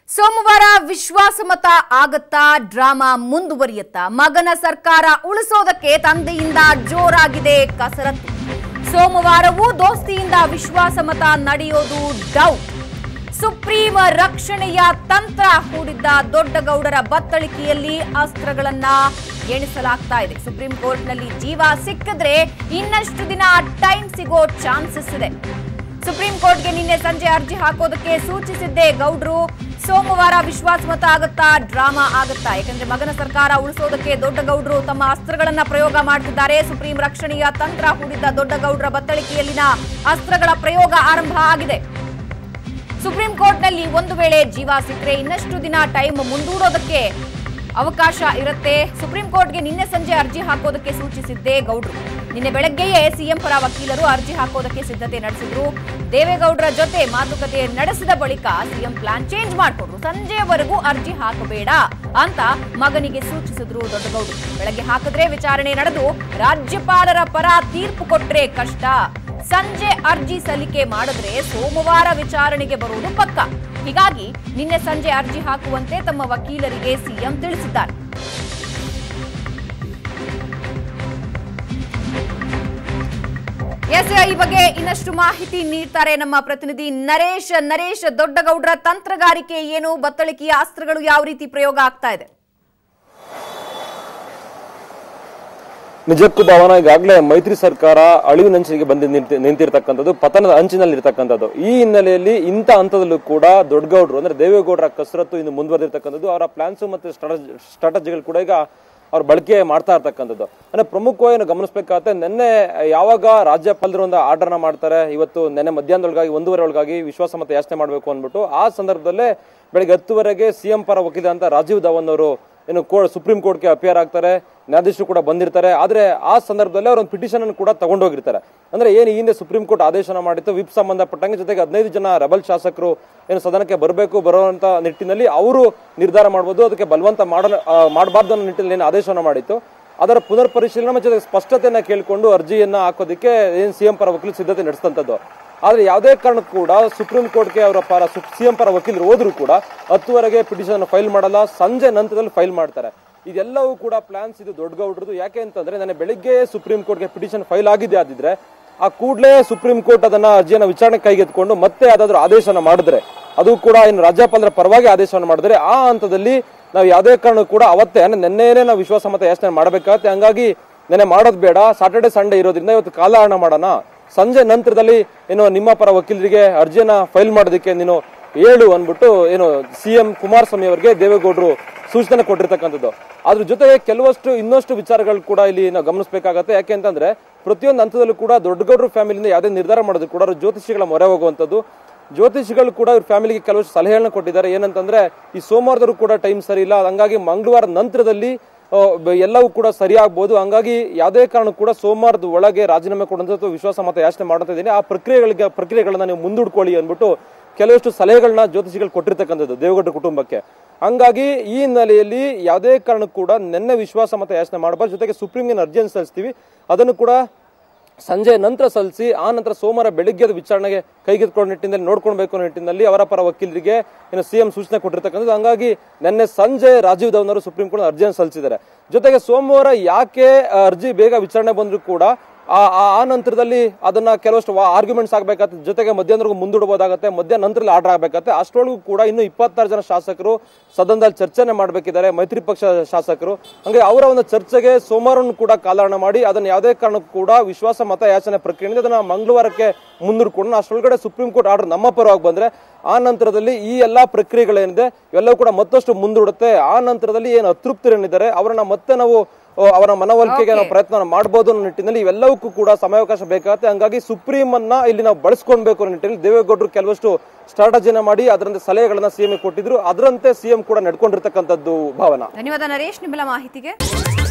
ಸೋಮವಾರ ವಿಶ್ವಾಸಮತ ಆಗತ್ತಾ ಡ್ರಾಮಾ ಮುಂದುವರಿಯುತ್ತಾ ಮಗನ ಸರ್ಕಾರ ಉಳಿಸೋದಕ್ಕೆ ತಂದೆಯಿಂದ ಜೋರಾಗಿದೆ ಕಸರತ್ತು ಸೋಮವಾರವೂ ದೋಸ್ತಿಯಿಂದ ವಿಶ್ವಾಸಮತ ನಡೆಯೋದು ಡೌಟ್ ಸುಪ್ರೀಂ ರಕ್ಷಣೆಯ ತಂತ್ರ ಹೂಡಿದ್ದ ದೊಡ್ಡಗೌಡರ ಬತ್ತಳಿಕೆಯಲ್ಲಿ ಅಸ್ತ್ರಗಳನ್ನ ಎಣಿಸಲಾಗ್ತಾ ಇದೆ ಸುಪ್ರೀಂ ಕೋರ್ಟ್ನಲ್ಲಿ ಜೀವ ಸಿಕ್ಕಿದ್ರೆ ಇನ್ನಷ್ಟು ದಿನ ಟೈಮ್ ಸಿಗೋ ಚಾನ್ಸಸ್ ಇದೆ ಸುಪ್ರೀಂ ಕೋರ್ಟ್ಗೆ ನಿನ್ನೆ ಸಂಜೆ ಅರ್ಜಿ ಹಾಕೋದಕ್ಕೆ ಸೂಚಿಸಿದ್ದೆ ಗೌಡ್ರು ಸೋಮವಾರ ವಿಶ್ವಾಸಮತ ಆಗತ್ತಾ ಡ್ರಾಮಾ ಆಗತ್ತಾ ಯಾಕಂದ್ರೆ ಮಗನ ಸರ್ಕಾರ ಉಳಿಸೋದಕ್ಕೆ ದೊಡ್ಡ ಗೌಡ್ರು ತಮ್ಮ ಅಸ್ತ್ರಗಳನ್ನ ಪ್ರಯೋಗ ಮಾಡ್ತಿದ್ದಾರೆ ಸುಪ್ರೀಂ ರಕ್ಷಣೆಯ ತಂತ್ರ ಹೂಡಿದ್ದ ದೊಡ್ಡ ಗೌಡ್ರ ಬತ್ತಳಿಕೆಯಲ್ಲಿನ ಅಸ್ತ್ರಗಳ ಪ್ರಯೋಗ ಆರಂಭ ಆಗಿದೆ ಸುಪ್ರೀಂ ಕೋರ್ಟ್ನಲ್ಲಿ ಒಂದು ವೇಳೆ ಜೀವ ಸಿಕ್ಕರೆ ಇನ್ನಷ್ಟು ದಿನ ಟೈಮ್ ಮುಂದೂಡೋದಕ್ಕೆ ಅವಕಾಶ ಇರುತ್ತೆ ಸುಪ್ರೀಂ ಕೋರ್ಟ್ಗೆ ನಿನ್ನೆ ಸಂಜೆ ಅರ್ಜಿ ಹಾಕೋದಕ್ಕೆ ಸೂಚಿಸಿದ್ದೆ ಗೌಡ್ರು ನಿನ್ನೆ ಬೆಳಗ್ಗೆಯೇ ಸಿಎಂ ಪರ ವಕೀಲರು ಅರ್ಜಿ ಹಾಕೋದಕ್ಕೆ ಸಿದ್ಧತೆ ನಡೆಸಿದ್ರು ದೇವೇಗೌಡರ ಜೊತೆ ಮಾತುಕತೆ ನಡೆಸಿದ ಬಳಿಕ ಸಿಎಂ ಪ್ಲಾನ್ ಚೇಂಜ್ ಮಾಡಿಕೊಂಡ್ರು ಸಂಜೆವರೆಗೂ ಅರ್ಜಿ ಹಾಕಬೇಡ ಅಂತ ಮಗನಿಗೆ ಸೂಚಿಸಿದ್ರು ದೊಡ್ಡಗೌಡರು ಬೆಳಗ್ಗೆ ಹಾಕಿದ್ರೆ ವಿಚಾರಣೆ ನಡೆದು ರಾಜ್ಯಪಾಲರ ಪರ ತೀರ್ಪು ಕೊಟ್ರೆ ಕಷ್ಟ ಸಂಜೆ ಅರ್ಜಿ ಸಲ್ಲಿಕೆ ಮಾಡಿದ್ರೆ ಸೋಮವಾರ ವಿಚಾರಣೆಗೆ ಬರುವುದು ಪಕ್ಕ ಹೀಗಾಗಿ ನಿನ್ನೆ ಸಂಜೆ ಅರ್ಜಿ ಹಾಕುವಂತೆ ತಮ್ಮ ವಕೀಲರಿಗೆ ಸಿಎಂ ತಿಳಿಸಿದ್ದಾರೆ ಎಸ್ ಈ ಬಗ್ಗೆ ಇನ್ನಷ್ಟು ಮಾಹಿತಿ ನೀಡ್ತಾರೆ ನಮ್ಮ ಪ್ರತಿನಿಧಿ ನರೇಶ್ ನರೇಶ್ ದೊಡ್ಡಗೌಡರ ತಂತ್ರಗಾರಿಕೆ ಏನು ಬತ್ತಳಿಕೆಯ ಅಸ್ತ್ರಗಳು ಯಾವ ರೀತಿ ಪ್ರಯೋಗ ಆಗ್ತಾ ಇದೆ ನಿಜಕ್ಕೂ ಭಾವನ ಈಗಾಗಲೇ ಮೈತ್ರಿ ಸರ್ಕಾರ ಅಳಿವಿನಂಚಿಗೆ ಬಂದು ನಿಂತಿ- ನಿಂತಿರ್ತಕ್ಕಂಥದ್ದು ಪತನದ ಅಂಚಿನಲ್ಲಿ ಇರ್ತಕ್ಕಂಥದ್ದು ಈ ಹಿನ್ನೆಲೆಯಲ್ಲಿ ಇಂಥ ಹಂತದಲ್ಲೂ ಕೂಡ ದೊಡ್ಡಗೌಡರು ಅಂದ್ರೆ ದೇವೇಗೌಡರ ಕಸರತ್ತು ಇನ್ನು ಮುಂದುವರೆದಿರ್ತಕ್ಕಂಥದ್ದು ಅವರ ಪ್ಲಾನ್ಸ್ ಮತ್ತು ಸ್ಟ್ರಾಟಜಿಗಳು ಕೂಡ ಈಗ ಅವ್ರು ಬಳಕೆ ಮಾಡ್ತಾ ಇರ್ತಕ್ಕಂಥದ್ದು ಅಂದ್ರೆ ಪ್ರಮುಖವಾಗಿ ಏನು ಗಮನಿಸಬೇಕಾಗತ್ತೆ ನಿನ್ನೆ ಯಾವಾಗ ರಾಜ್ಯಪಾಲರು ಒಂದು ಆರ್ಡರ್ನ ಮಾಡ್ತಾರೆ ಇವತ್ತು ನಿನ್ನೆ ಮಧ್ಯಾಹ್ನದೊಳಗಾಗಿ ಒಂದೂವರೆ ಒಳಗಾಗಿ ವಿಶ್ವಾಸಮತ ಯಾಚನೆ ಮಾಡಬೇಕು ಅಂದ್ಬಿಟ್ಟು ಆ ಸಂದರ್ಭದಲ್ಲೇ ಬೆಳಗ್ಗೆ ಹತ್ತುವರೆಗೆ ಸಿಎಂ ಪರ ವಕೀಲ ಅಂತ ರಾಜೀವ್ ಧವನ್ ಅವರು ಏನು ಕೋರ್ಟ್ ಸುಪ್ರೀಂ ಕೋರ್ಟ್ಗೆ ಅಪಿಯರ್ ಆಗ್ತಾರೆ ನ್ಯಾಯಾಧೀಶರು ಕೂಡ ಬಂದಿರ್ತಾರೆ ಆದ್ರೆ ಆ ಸಂದರ್ಭದಲ್ಲಿ ಅವರು ಒಂದು ಪಿಟಿಷನ್ ಅನ್ನು ಕೂಡ ತಗೊಂಡೋಗಿರ್ತಾರೆ ಅಂದ್ರೆ ಏನು ಈ ಹಿಂದೆ ಸುಪ್ರೀಂ ಕೋರ್ಟ್ ಆದೇಶನ ಮಾಡಿತ್ತು ವಿಪ್ ಸಂಬಂಧಪಟ್ಟಂಗೆ ಜೊತೆಗೆ ಹದಿನೈದು ಜನ ರೆಬಲ್ ಶಾಸಕರು ಏನು ಸದನಕ್ಕೆ ಬರಬೇಕು ಬರುವಂತ ನಿಟ್ಟಿನಲ್ಲಿ ಅವರು ನಿರ್ಧಾರ ಮಾಡಬಹುದು ಅದಕ್ಕೆ ಬಲವಂತ ಮಾಡಲ ಮಾಡಬಾರ್ದು ಅನ್ನೋ ನಿಟ್ಟಿನಲ್ಲಿ ಏನು ಆದೇಶನ ಮಾಡಿತ್ತು ಅದರ ಪುನರ್ ಪರಿಶೀಲನೆ ಮತ್ತು ಜೊತೆಗೆ ಸ್ಪಷ್ಟತೆಯನ್ನ ಕೇಳಿಕೊಂಡು ಅರ್ಜಿಯನ್ನ ಹಾಕೋದಕ್ಕೆ ಏನು ಸಿಎಂ ಪರ ವಕೀಲ ಸಿದ್ಧತೆ ನಡೆಸಿದಂಥದ್ದು ಆದ್ರೆ ಯಾವುದೇ ಕಾರಣಕ್ಕೂ ಕೂಡ ಸುಪ್ರೀಂ ಕೋರ್ಟ್ಗೆ ಅವರ ಪರ ಸಿಎಂ ಪರ ವಕೀಲರು ಹೋದ್ರು ಕೂಡ ಹತ್ತುವರೆಗೆ ಪಿಟಿಷನ್ ಫೈಲ್ ಮಾಡಲ್ಲ ಸಂಜೆ ನಂತರದಲ್ಲಿ ಫೈಲ್ ಮಾಡ್ತಾರೆ ಇದೆಲ್ಲವೂ ಕೂಡ ಪ್ಲಾನ್ಸ್ ಇದು ದೊಡ್ಡಗೌಡ್ರದ್ದು ಯಾಕೆ ಅಂತಂದ್ರೆ ನಾನು ಬೆಳಿಗ್ಗೆ ಸುಪ್ರೀಂ ಕೋರ್ಟ್ಗೆ ಪಿಟಿಷನ್ ಫೈಲ್ ಆಗಿದೆ ಆದಿದ್ರೆ ಆ ಕೂಡಲೇ ಸುಪ್ರೀಂ ಕೋರ್ಟ್ ಅದನ್ನ ಅರ್ಜಿಯನ್ನ ವಿಚಾರಣೆ ಕೈಗೆತ್ಕೊಂಡು ಮತ್ತೆ ಯಾವ್ದಾದ್ರು ಆದೇಶನ ಮಾಡಿದ್ರೆ ಅದು ಕೂಡ ಇನ್ನು ರಾಜ್ಯಪಾಲರ ಪರವಾಗಿ ಆದೇಶವನ್ನು ಮಾಡಿದ್ರೆ ಆ ಹಂತದಲ್ಲಿ ನಾವು ಯಾವುದೇ ಕಾರಣ ಕೂಡ ಅವತ್ತೇ ಅಂದ್ರೆ ನಿನ್ನೆನೇ ನಾವು ವಿಶ್ವಾಸಮತ ಯಾಚನೆ ಮಾಡಬೇಕಾಗತ್ತೆ ಹಂಗಾಗಿ ನೆನೆ ಮಾಡೋದು ಬೇಡ ಸಾಟರ್ಡೆ ಸಂಡೇ ಇರೋದ್ರಿಂದ ಇವತ್ತು ಕಾಲಹರಣ ಮಾಡೋಣ ಸಂಜೆ ನಂತರದಲ್ಲಿ ಏನು ನಿಮ್ಮ ಪರ ವಕೀಲರಿಗೆ ಅರ್ಜಿಯನ್ನ ಫೈಲ್ ಮಾಡೋದಕ್ಕೆ ನೀನು ಹೇಳು ಅನ್ಬಿಟ್ಟು ಏನು ಸಿಎಂ ಕುಮಾರಸ್ವಾಮಿ ಅವರಿಗೆ ದೇವೇಗೌಡರು ಸೂಚನೆ ಕೊಟ್ಟಿರ್ತಕ್ಕಂಥದ್ದು ಅದ್ರ ಜೊತೆಗೆ ಕೆಲವಷ್ಟು ಇನ್ನಷ್ಟು ವಿಚಾರಗಳು ಕೂಡ ಇಲ್ಲಿ ನಾವು ಗಮನಿಸಬೇಕಾಗತ್ತೆ ಯಾಕೆ ಅಂತಂದ್ರೆ ಪ್ರತಿಯೊಂದು ಹಂತದಲ್ಲೂ ಕೂಡ ದೊಡ್ಡಗೌಡರು ಫ್ಯಾಮಿಲಿಯಿಂದ ಯಾವುದೇ ನಿರ್ಧಾರ ಮಾಡೋದು ಕೂಡ ಅವ್ರ ಜ್ಯೋತಿಷಿಗಳ ಮೊರೆ ಹೋಗುವಂಥದ್ದು ಜ್ಯೋತಿಷಿಗಳು ಕೂಡ ಇವ್ರ ಫ್ಯಾಮಿಲಿಗೆ ಕೆಲವಷ್ಟು ಸಲಹೆಗಳನ್ನ ಕೊಟ್ಟಿದ್ದಾರೆ ಏನಂತಂದ್ರೆ ಈ ಸೋಮವಾರದವರು ಕೂಡ ಟೈಮ್ ಸರಿ ಇಲ್ಲ ಹಂಗಾಗಿ ಮಂಗಳವಾರ ನಂತರದಲ್ಲಿ ಆ, ಬ- ಎಲ್ಲವೂ ಕೂಡ ಸರಿಯಾಗಬಹುದು ಹಂಗಾಗಿ ಯಾವುದೇ ಕಾರಣ ಕೂಡ ಸೋಮವಾರದ ಒಳಗೆ ರಾಜೀನಾಮೆ ಕೊಡುವಂಥದ್ದು ವಿಶ್ವಾಸ ಮತ ಯಾಚನೆ ಮಾಡ್ತಾ ಇದ್ದೀನಿ ಆ ಪ್ರಕ್ರಿಯೆಗಳಿಗೆ ಪ್ರಕ್ರಿಯೆಗಳನ್ನ ನೀವು ಮುಂದೂಡ್ಕೊಳ್ಳಿ ಅಂದ್ಬಿಟ್ಟು ಕೆಲವಷ್ಟು ಸಲಹೆಗಳನ್ನ ಜ್ಯೋತಿಷಿಗಳು ಕೊಟ್ಟಿರ್ತಕ್ಕಂಥದ್ದು ದೇವೇಗೌಡರ ಕುಟುಂಬಕ್ಕೆ ಹಂಗಾಗಿ ಈ ಹಿನ್ನೆಲೆಯಲ್ಲಿ ಯಾವುದೇ ಕಾರಣಕ್ಕೂ ಕೂಡ ನಿನ್ನೆ ವಿಶ್ವಾಸ ಮತ ಯಾಚನೆ ಮಾಡಬಾರ್ದು ಜೊತೆಗೆ ಸುಪ್ರೀಂಗೆ ಅರ್ಜಿಯನ್ನು ಸಲ್ಲಿಸ್ತೀವಿ ಅದನ್ನು ಕೂಡ ಸಂಜೆ ನಂತರ ಸಲ್ಲಿಸಿ ಆ ನಂತರ ಸೋಮವಾರ ಬೆಳಿಗ್ಗೆ ಅದು ವಿಚಾರಣೆಗೆ ಕೈಗೆತ್ಕೊಳ್ಳೋ ನಿಟ್ಟಿನಲ್ಲಿ ನೋಡ್ಕೊಳ್ಬೇಕು ಅನ್ನೋ ನಿಟ್ಟಿನಲ್ಲಿ ಅವರ ಪರ ವಕೀಲರಿಗೆ ಏನು ಸಿಎಂ ಸೂಚನೆ ಕೊಟ್ಟಿರ್ತಕ್ಕಂಥದ್ದು ಹಂಗಾಗಿ ನಿನ್ನೆ ಸಂಜೆ ರಾಜೀವ್ ಧವನ್ ಅವರು ಸುಪ್ರೀಂ ಕೋರ್ಟ್ ಅರ್ಜಿಯನ್ನು ಸಲ್ಲಿಸಿದ್ದಾರೆ ಜೊತೆಗೆ ಸೋಮವಾರ ಯಾಕೆ ಆ, ಅರ್ಜಿ ಬೇಗ ವಿಚಾರಣೆ ಬಂದರೂ ಕೂಡ ಆ ಆ- ಆ ನಂತರದಲ್ಲಿ ಅದನ್ನ ಕೆಲವಷ್ಟು ಆರ್ಗ್ಯುಮೆಂಟ್ಸ್ ಆಗ್ಬೇಕಾಗತ್ತೆ ಜೊತೆಗೆ ಮಧ್ಯಾಹ್ನವರೆಗೂ ಮುಂದೂಡಬಹುದಾಗತ್ತೆ ಮಧ್ಯಾಹ್ನ ನಂತರದಲ್ಲಿ ಆರ್ಡರ್ ಆಗಬೇಕಾಗತ್ತೆ ಅಷ್ಟರೊಳಗೂ ಕೂಡ ಇನ್ನು ಇಪ್ಪತ್ತಾರು ಜನ ಶಾಸಕರು ಸದನದಲ್ಲಿ ಚರ್ಚೆನೆ ಮಾಡಬೇಕಿದ್ದಾರೆ ಮೈತ್ರಿ ಪಕ್ಷ ಶಾಸಕರು ಹಂಗೆ ಅವರ ಒಂದು ಚರ್ಚೆಗೆ ಸೋಮವಾರವನ್ನು ಕೂಡ ಕಾಲಹರಣ ಮಾಡಿ ಅದನ್ನ ಯಾವುದೇ ಕಾರಣಕ್ಕೂ ಕೂಡ ವಿಶ್ವಾಸ ಮತ ಯಾಚನೆ ಪ್ರಕ್ರಿಯೆ ಅದನ್ನ ಮಂಗಳವಾರಕ್ಕೆ ಮುಂದೂಡ್ಕೊಂಡು ಅಷ್ಟರೊಳಗಡೆ ಸುಪ್ರೀಂ ಕೋರ್ಟ್ ಆರ್ಡರ್ ನಮ್ಮ ಪರವಾಗಿ ಬಂದ್ರೆ ಆ ನಂತರದಲ್ಲಿ ಈ ಎಲ್ಲಾ ಪ್ರಕ್ರಿಯೆಗಳೇನಿದೆ ಇವೆಲ್ಲವೂ ಕೂಡ ಮತ್ತಷ್ಟು ಮುಂದೂಡುತ್ತೆ ಆ ನಂತರದಲ್ಲಿ ಏನು ಅತೃಪ್ತರೇನಿದ್ದಾರೆ ಅವರನ್ನ ಮತ್ತೆ ನಾವು ಆ, ಅವರ ಮನವೊಲಿಕೆಗೆ ನಾವು ಪ್ರಯತ್ನ ಮಾಡಬಹುದು ಅನ್ನೋ ನಿಟ್ಟಿನಲ್ಲಿ ಇವೆಲ್ಲವಕ್ಕೂ ಕೂಡ ಸಮಯಾವಕಾಶ ಬೇಕಾಗುತ್ತೆ ಹಂಗಾಗಿ ಸುಪ್ರೀಂ ಅನ್ನ ಇಲ್ಲಿ ನಾವು ಬಳಸ್ಕೊಳ್ಬೇಕು ಅನ್ನೋ ನಿಟ್ಟಿನಲ್ಲಿ ದೇವೇಗೌಡರು ಕೆಲವಷ್ಟು ಸ್ಟ್ರಾಟಜಿನ ಮಾಡಿ ಅದರಂತೆ ಸಲಹೆಗಳನ್ನ ಸಿಎಂ ಕೊಟ್ಟಿದ್ರು ಅದರಂತೆ ಸಿಎಂ ಕೂಡ ನಡ್ಕೊಂಡಿರ್ತಕ್ಕಂಥದ್ದು ಭಾವನಾ ಧನ್ಯವಾದ ನರೇಶ್ ನಿಮ್ಮೆಲ್ಲ ಮಾಹಿತಿಗೆ